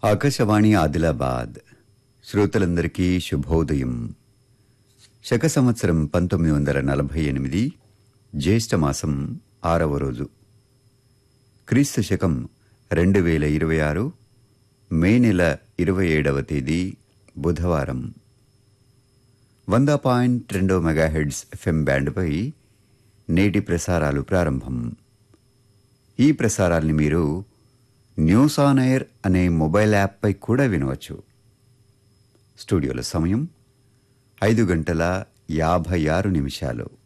ఆకాశవాణి ఆదిలాబాద్ శ్రోతలందరికీ శుభోదయం శక సంవత్సరం పంతొమ్మిది వందల నలభై ఎనిమిది జ్యేష్ఠ మాసం ఆరవ రోజు క్రీస్తు శకం రెండు వేల ఇరవై ఆరు మే నెల ఇరవై ఏడవ తేదీ బుధవారం వంద పాయింట్ రెండో మెగాహెడ్స్ ఎఫ్ఎం బ్యాండ్పై నేటి ప్రసారాలు ప్రారంభం ఈ ప్రసారాల్ని మీరు న్యూస్ ఆన్ ఎయిర్ అనే మొబైల్ యాప్పై కూడా వినవచ్చు స్టూడియోల సమయం ఐదు గంటల యాభై ఆరు నిమిషాలు